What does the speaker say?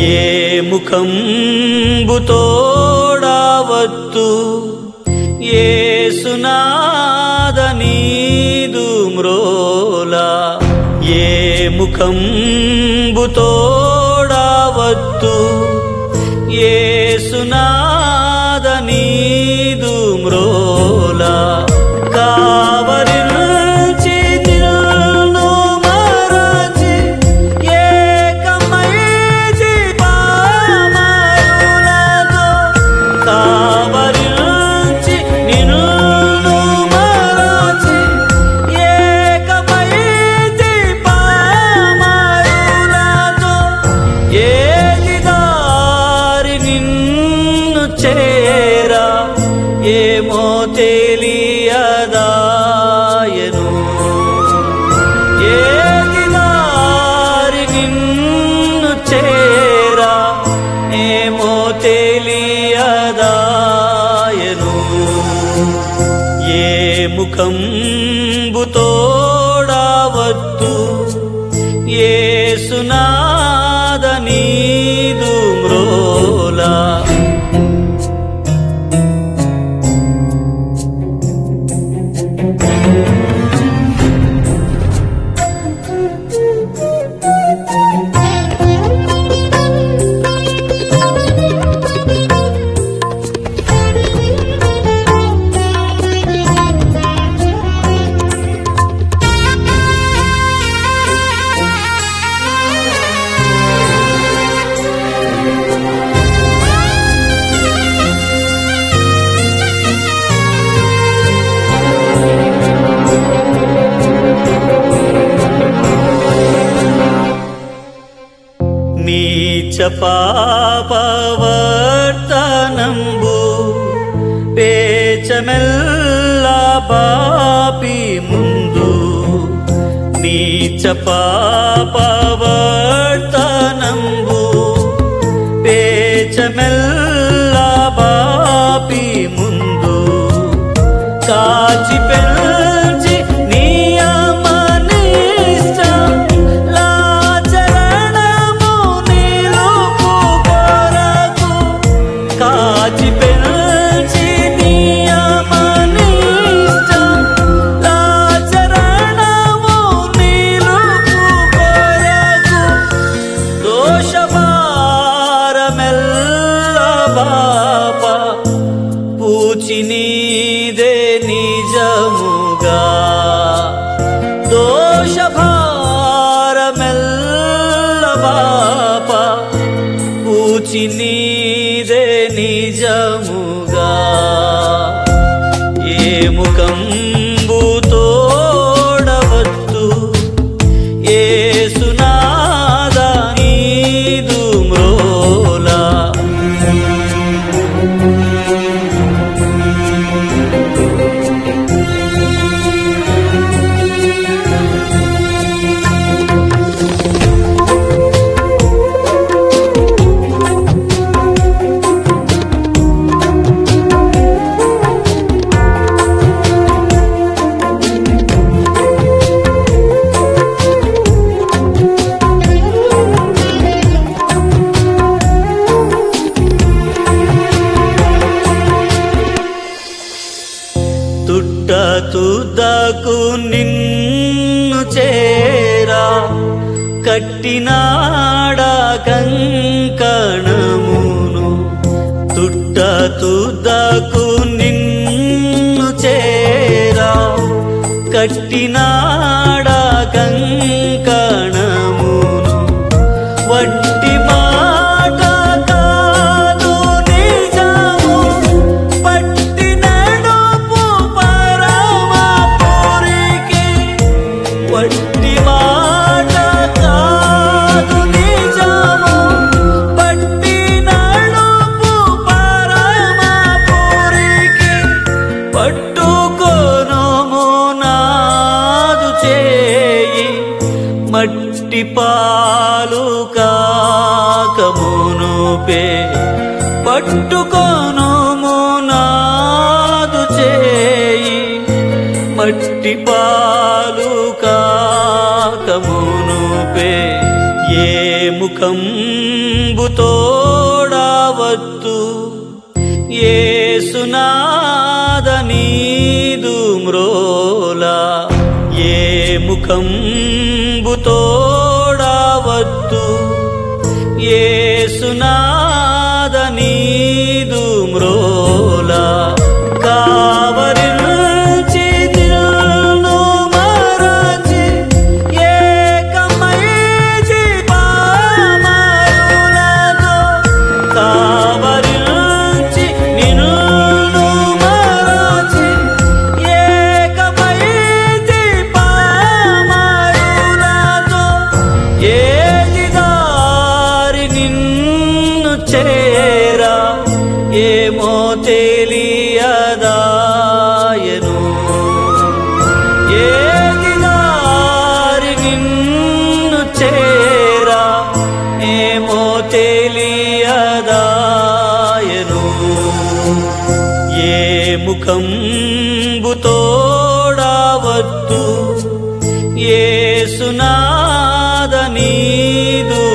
ఏ ముఖంబు తోడవత్తు ఏ సునాదనీదు మ్రోలా ఏ ముఖంబు తోడవత్తు ఏ సునాదనీదు మ్రోలా కావరించి నిన్ను మరచి ఏకమైచి పామరులతో కావరించి నిన్ను మరచి ఏకమైచి పామరులతో ఏది దారి నిన్ను చేరా ఏమో తెలియదాయను ఏది దారి నిన్ను చేరా ఏమో తెలియదాయను ఏ ముఖంబు తోడవత్తు ఏ సునాదనీదు మ్రోలా నీచ పాపవర్తనంబు పేచమెల్ల పాపి ముందు నీచ పాపవర్తనంబు పేచమెల్ల పాపి ముందు కాచి పెంచి నియమనిష్ట లాచరణము నిలుపు కొరకు కాచి పెంచి నియమనిష్ట లాచరణము నిలుపు కొరకు దోషభారమెల్ల బాప పూచి నీదే నిజముగా దోషభారమెల్ల బాప పూచి నీదే నిజముగా ఏ ముఖంబు తోడవత్తు ఏ సునాద నీదు మ్రోలా తుట్ట తుద్దకు నిన్ను చేరా కట్టినాడ కంకణమును తుట్ట తుద్దకు నిన్ను చేరా కట్టినాడ కంకణమును వట్టి మాట కాదు నిజము పట్టి నడుపు పరమపురికి వట్టి మాట కాదు నిజము పట్టి నడుపు పరమపురికి పట్టుకొనుము నాదు చేయి మట్టి పాలు కాకమునుపే పట్టుకొనుము నాదు చేయి మట్టి పాలు కాకమునుపే ఏ ముఖంబు తోడవత్తు ఏసునాద నీదు మ్రోలా ఏ ముఖంబు తోడవత్తు ఏసునాద నీదు మ్రోలా కావరించి నిన్ను మరచి ఏకమై జీవామరులలో కావరించి నిన్ను మరచి ఏకమై జీవామరులలో ఏది దారి నిన్ను చేరా ఏమో తెలియదాయను ఏది దారి నిన్ను చేరా ఏమో తెలియదాయను ఏ ముఖంబు తోడవద్దు ఏ సునాద నీదు